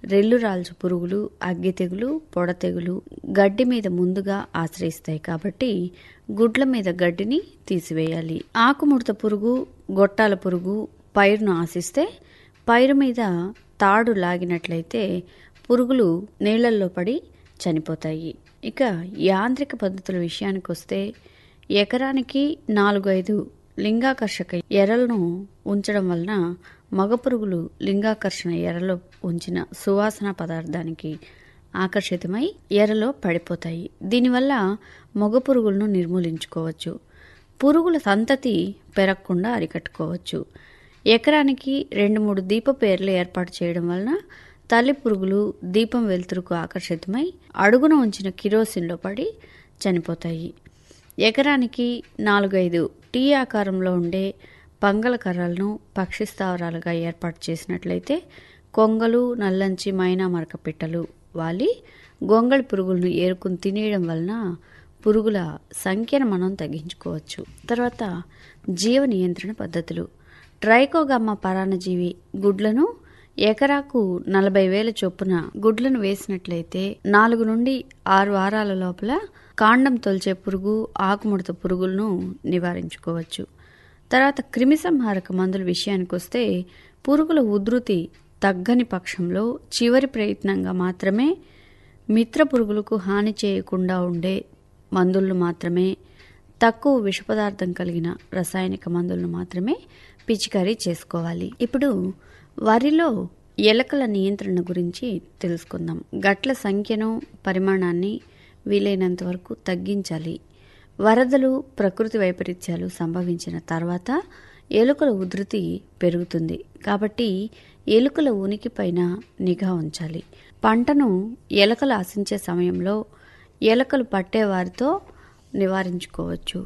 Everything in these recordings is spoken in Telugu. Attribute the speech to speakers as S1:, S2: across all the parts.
S1: రెల్లు రాల్చు పురుగులు అగ్గి తెగులు పొడ తెగులు గడ్డి మీద ముందుగా ఆశ్రయిస్తాయి కాబట్టి గుడ్ల మీద గడ్డిని తీసివేయాలి ఆకుముడత పురుగు గొట్టాల పురుగు పైరును ఆశిస్తే పైరు మీద తాడు లాగినట్లయితే పురుగులు నీళ్లల్లో పడి చనిపోతాయి ఇక యాంత్రిక పద్ధతుల విషయానికి వస్తే ఎకరానికి నాలుగు ఐదు లింగాకర్షక ఎరలను ఉంచడం వలన మగ పురుగులు లింగాకర్షణ ఎరలో ఉంచిన సువాసన పదార్థానికి ఆకర్షితమై ఎరలో పడిపోతాయి దీనివల్ల మగ పురుగులను నిర్మూలించుకోవచ్చు పురుగుల సంతతి పెరగకుండా అరికట్టుకోవచ్చు ఎకరానికి రెండు మూడు దీప పేర్లు ఏర్పాటు చేయడం వలన తల్లి పురుగులు దీపం వెలుతురుకు ఆకర్షితమై అడుగున ఉంచిన కిరోసిన్లో పడి చనిపోతాయి ఎకరానికి నాలుగైదు టీ ఆకారంలో ఉండే పంగల కర్రలను పక్షి స్థావరాలుగా ఏర్పాటు చేసినట్లయితే కొంగలు నల్లంచి మైనా మరక పిట్టలు వాలి గొంగళి పురుగులను ఏరుకుని తినేయడం వలన పురుగుల సంఖ్యను మనం తగ్గించుకోవచ్చు తర్వాత జీవ నియంత్రణ పద్ధతులు ట్రైకోగమ్మ పరాన్నజీవి గుడ్లను ఎకరాకు నలభై వేల చొప్పున గుడ్లను వేసినట్లయితే నాలుగు నుండి ఆరు వారాల లోపల కాండం తొలిచే పురుగు ఆకుముడత పురుగులను నివారించుకోవచ్చు తర్వాత క్రిమిసంహారక మందుల విషయానికి వస్తే పురుగుల ఉధృతి తగ్గని పక్షంలో చివరి ప్రయత్నంగా మాత్రమే మిత్ర పురుగులకు హాని చేయకుండా ఉండే మందులను మాత్రమే తక్కువ విష పదార్థం కలిగిన రసాయనిక మందులను మాత్రమే పిచికారీ చేసుకోవాలి ఇప్పుడు వరిలో ఎలకల నియంత్రణ గురించి తెలుసుకుందాం గట్ల సంఖ్యను పరిమాణాన్ని వీలైనంత వరకు తగ్గించాలి వరదలు ప్రకృతి వైపరీత్యాలు సంభవించిన తర్వాత ఎలుకల ఉధృతి పెరుగుతుంది కాబట్టి ఎలుకల ఉనికి పైన నిఘా ఉంచాలి పంటను ఎలకలు ఆశించే సమయంలో ఎలకలు పట్టే వారితో నివారించుకోవచ్చు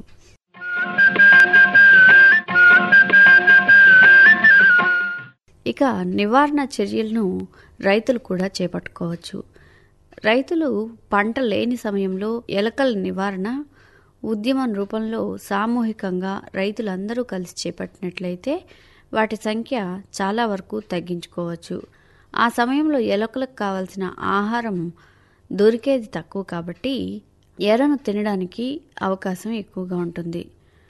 S1: ఇక నివారణ చర్యలను రైతులు కూడా చేపట్టుకోవచ్చు రైతులు పంట లేని సమయంలో ఎలకల నివారణ ఉద్యమం రూపంలో సామూహికంగా రైతులందరూ కలిసి చేపట్టినట్లయితే వాటి సంఖ్య చాలా వరకు తగ్గించుకోవచ్చు ఆ సమయంలో ఎలుకలకు కావలసిన ఆహారం దొరికేది తక్కువ కాబట్టి ఎర్రను తినడానికి అవకాశం ఎక్కువగా ఉంటుంది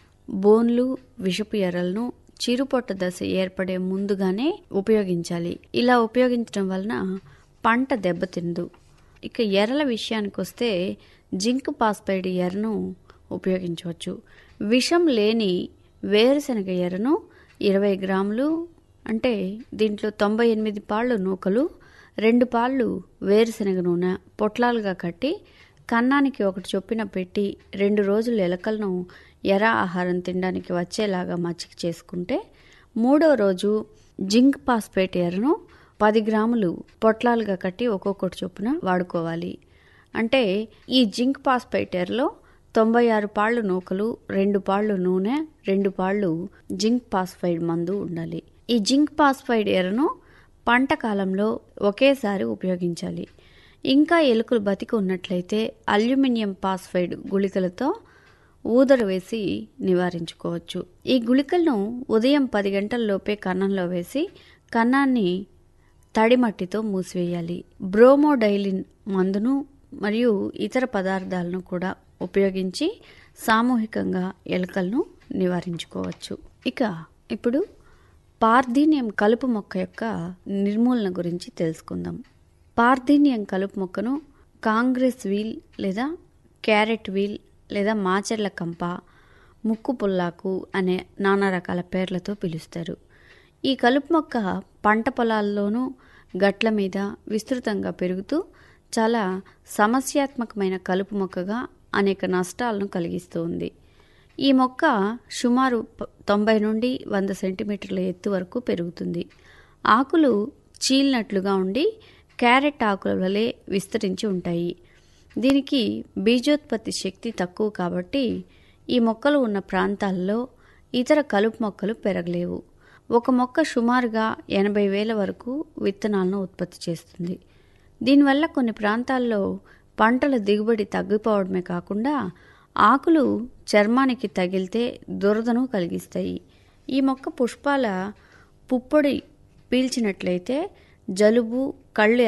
S1: బోన్లు విషపు ఎర్రలను చిరుపొట్ట దశ ఏర్పడే ముందుగానే ఉపయోగించాలి ఇలా ఉపయోగించడం వలన పంట దెబ్బతిందు ఇక ఎర్రల విషయానికి వస్తే జింక్ పాస్పైడ్ ఎర్రను ఉపయోగించవచ్చు విషం లేని వేరుశనగ ఎర్రను ఇరవై గ్రాములు అంటే దీంట్లో తొంభై ఎనిమిది పాళ్ళు నూకలు రెండు పాళ్ళు వేరుశనగ నూనె పొట్లాలుగా కట్టి కన్నానికి ఒకటి చొప్పున పెట్టి రెండు రోజులు ఎలకలను ఎర ఆహారం తినడానికి వచ్చేలాగా మచ్చిక చేసుకుంటే మూడో రోజు జింక్ పాస్పేట్ ఎరను పది గ్రాములు పొట్లాలుగా కట్టి ఒక్కొక్కటి చొప్పున వాడుకోవాలి అంటే ఈ జింక్ పాస్పేట్ ఎరలో తొంభై ఆరు పాళ్ళు నూకలు రెండు పాళ్ళు నూనె రెండు పాళ్ళు జింక్ పాస్ఫైడ్ మందు ఉండాలి ఈ జింక్ పాస్ఫైడ్ ఎరను పంట కాలంలో ఒకేసారి ఉపయోగించాలి ఇంకా ఎలుకలు బతికి ఉన్నట్లయితే అల్యూమినియం పాస్ఫైడ్ గుళికలతో ఊదర వేసి నివారించుకోవచ్చు ఈ గుళికలను ఉదయం పది గంటల్లోపే కన్నంలో వేసి కన్నాన్ని తడి మట్టితో మూసివేయాలి బ్రోమోడైలిన్ మందును మరియు ఇతర పదార్థాలను కూడా ఉపయోగించి సామూహికంగా ఎలుకలను నివారించుకోవచ్చు ఇక ఇప్పుడు పార్థీనియం కలుపు మొక్క యొక్క నిర్మూలన గురించి తెలుసుకుందాం పార్థీనియం కలుపు మొక్కను కాంగ్రెస్ వీల్ లేదా క్యారెట్ వీల్ లేదా మాచెర్ల కంప ముక్కు పుల్లాకు అనే నానా రకాల పేర్లతో పిలుస్తారు ఈ కలుపు మొక్క పంట పొలాల్లోనూ గట్ల మీద విస్తృతంగా పెరుగుతూ చాలా సమస్యాత్మకమైన కలుపు మొక్కగా అనేక నష్టాలను కలిగిస్తూ ఉంది ఈ మొక్క సుమారు ప- తొంభై నుండి వంద సెంటీమీటర్ల ఎత్తు వరకు పెరుగుతుంది ఆకులు చీలినట్లుగా ఉండి క్యారెట్ ఆకుల వలె విస్తరించి ఉంటాయి దీనికి బీజోత్పత్తి శక్తి తక్కువ కాబట్టి ఈ మొక్కలు ఉన్న ప్రాంతాల్లో ఇతర కలుపు మొక్కలు పెరగలేవు ఒక మొక్క సుమారుగా ఎనభై వేల వరకు విత్తనాలను ఉత్పత్తి చేస్తుంది దీనివల్ల కొన్ని ప్రాంతాల్లో పంటల దిగుబడి తగ్గిపోవడమే కాకుండా ఆకులు చర్మానికి తగిలితే దురదను కలిగిస్తాయి ఈ మొక్క పుష్పాల పుప్పొడి పీల్చినట్లయితే జలుబు కళ్ళు